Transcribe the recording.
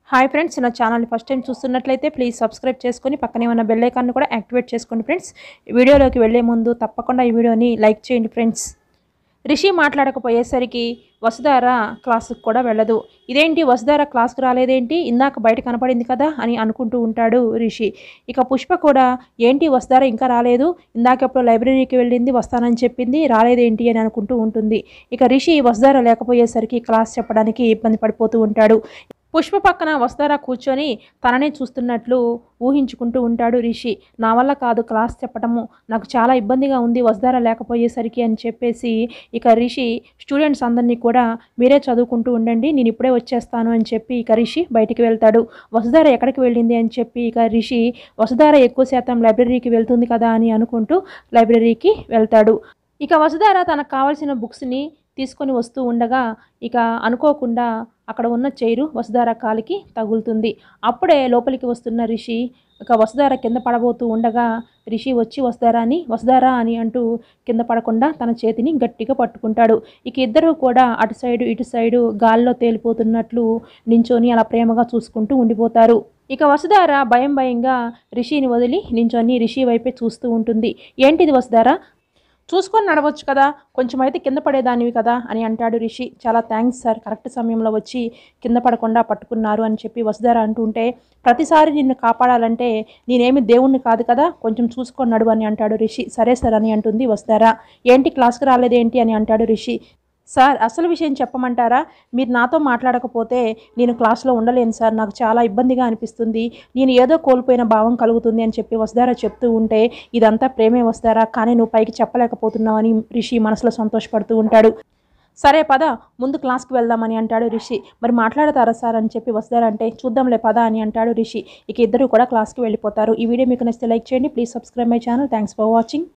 hi friends నా ఛానల్ని first time చూస్తున్నట్లయితే ప్లీజ్ సబ్స్క్రైబ్ చేసుకొని పక్కనే ఉన్న బెల్ ఐకాన్ని కూడా యాక్టివేట్ చేసుకోండి ఫ్రెండ్స్ వీడియోలోకి వెళ్ళే ముందు తప్పకుండా ఈ వీడియోని లైక్ చేయండి ఫ్రెండ్స్ రిషి మాట్లాడకపోయేసరికి వసుధార క్లాసుకు కూడా వెళ్ళదు ఇదేంటి వసుధార క్లాస్కి రాలేదేంటి ఇందాక బయట కనపడింది కదా అని అనుకుంటూ ఉంటాడు రిషి ఇక పుష్ప కూడా ఏంటి వసుధార ఇంకా రాలేదు ఇందాకెప్పుడు లైబ్రరీకి వెళ్ళింది వస్తానని చెప్పింది రాలేదేంటి అని అనుకుంటూ ఉంటుంది ఇక రిషి వసుధార లేకపోయేసరికి క్లాస్ చెప్పడానికి ఇబ్బంది పడిపోతూ ఉంటాడు పుష్ప పక్కన వసుధార కూర్చొని తననే చూస్తున్నట్లు ఊహించుకుంటూ ఉంటాడు రిషి నా వల్ల కాదు క్లాస్ చెప్పడము నాకు చాలా ఇబ్బందిగా ఉంది వసుధార లేకపోయేసరికి అని చెప్పేసి ఇక రిషి స్టూడెంట్స్ అందరినీ కూడా మీరే చదువుకుంటూ ఉండండి నేను ఇప్పుడే వచ్చేస్తాను అని చెప్పి ఇక రిషి బయటికి వెళ్తాడు వసుధార ఎక్కడికి వెళ్ళింది అని చెప్పి ఇక రిషి వసుధార ఎక్కువ శాతం లైబ్రరీకి వెళ్తుంది కదా అని అనుకుంటూ లైబ్రరీకి వెళ్తాడు ఇక వసుధార తనకు కావాల్సిన బుక్స్ని తీసుకొని వస్తూ ఉండగా ఇక అనుకోకుండా అక్కడ ఉన్న చైరు వసుధార కాలికి తగులుతుంది అప్పుడే లోపలికి వస్తున్న రిషి ఇక వసుధార కింద పడబోతూ ఉండగా రిషి వచ్చి వసుధారా అని వసుధారా అని అంటూ కింద పడకుండా తన చేతిని గట్టిగా పట్టుకుంటాడు ఇక ఇద్దరు కూడా అటు సైడు ఇటు సైడు గాల్లో తేలిపోతున్నట్లు నించొని అలా ప్రేమగా చూసుకుంటూ ఉండిపోతారు ఇక వసుధార భయం భయంగా రిషిని వదిలి నించొని రిషి వైపే చూస్తూ ఉంటుంది ఏంటిది వసుధార చూసుకొని నడవచ్చు కదా కొంచెం అయితే కింద పడేదానివి కదా అని అంటాడు రిషి చాలా థ్యాంక్స్ సార్ కరెక్ట్ సమయంలో వచ్చి కింద పడకుండా పట్టుకున్నారు అని చెప్పి వసుధార అంటుంటే ప్రతిసారి నిన్ను కాపాడాలంటే నేనేమి దేవుణ్ణి కాదు కదా కొంచెం చూసుకొని నడు అని అంటాడు రిషి సరే సార్ అని అంటుంది వసుధార ఏంటి క్లాస్కి రాలేదేంటి అని అంటాడు రిషి సార్ అసలు విషయం చెప్పమంటారా మీరు నాతో మాట్లాడకపోతే నేను క్లాస్లో ఉండలేను సార్ నాకు చాలా ఇబ్బందిగా అనిపిస్తుంది నేను ఏదో కోల్పోయిన భావం కలుగుతుంది అని చెప్పి వసుధారా చెప్తూ ఉంటే ఇదంతా ప్రేమే వస్తారా కానీ నువ్వు పైకి చెప్పలేకపోతున్నావని రిషి మనసులో సంతోషపడుతూ ఉంటాడు సరే పద ముందు క్లాస్కి వెళ్దామని అంటాడు రిషి మరి మాట్లాడతారా సార్ అని చెప్పి వస్తారంటే చూద్దాంలే పద అని అంటాడు రిషి ఇక ఇద్దరు కూడా క్లాస్కి వెళ్ళిపోతారు ఈ వీడియో మీకు నచ్చితే లైక్ చేయండి please subscribe my channel thanks for watching